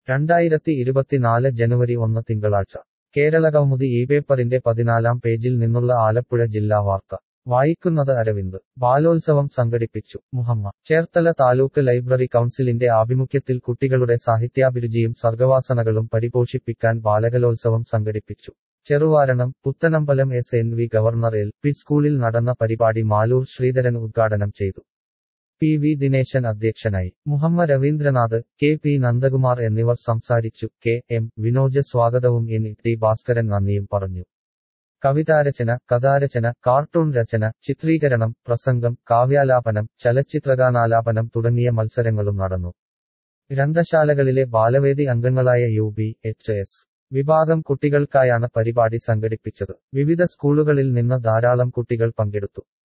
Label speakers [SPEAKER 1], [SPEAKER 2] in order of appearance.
[SPEAKER 1] രണ്ടായിരത്തി ഇരുപത്തിനാല് ജനുവരി ഒന്ന് തിങ്കളാഴ്ച കേരളകൗമുദി ഈ പേപ്പറിന്റെ പതിനാലാം പേജിൽ നിന്നുള്ള ആലപ്പുഴ ജില്ലാ വാർത്ത വായിക്കുന്നത് അരവിന്ദ് ബാലോത്സവം സംഘടിപ്പിച്ചു മുഹമ്മ ചേർത്തല താലൂക്ക് ലൈബ്രറി കൗൺസിലിന്റെ ആഭിമുഖ്യത്തിൽ കുട്ടികളുടെ സാഹിത്യാഭിരുചിയും സർഗവാസനകളും പരിപോഷിപ്പിക്കാൻ ബാലകലോത്സവം സംഘടിപ്പിച്ചു Cheruvaranam Puthanambalam S N V governor L P സ്കൂളിൽ നടന്ന പരിപാടി മാലൂർ ശ്രീധരൻ ഉദ്ഘാടനം ചെയ്തു പി വി ദിനേശൻ അധ്യക്ഷനായി മുഹമ്മ രവീന്ദ്രനാഥ് കെ പി നന്ദകുമാർ എന്നിവർ സംസാരിച്ചു കെ എം വിനോജ് സ്വാഗതവും എൻ ടി ഭാസ്കരൻ നന്ദിയും പറഞ്ഞു കവിതാരചന കഥാരചന കാർട്ടൂൺ രചന ചിത്രീകരണം പ്രസംഗം കാവ്യാലാപനം ചലച്ചിത്രഗാനാലാപനം തുടങ്ങിയ മത്സരങ്ങളും നടന്നു ഗ്രന്ഥശാലകളിലെ ബാലവേദി അംഗങ്ങളായ യു ബി എച്ച് എസ് വിഭാഗം കുട്ടികൾക്കായാണ് പരിപാടി സംഘടിപ്പിച്ചത് വിവിധ സ്കൂളുകളിൽ നിന്ന് ധാരാളം കുട്ടികൾ പങ്കെടുത്തു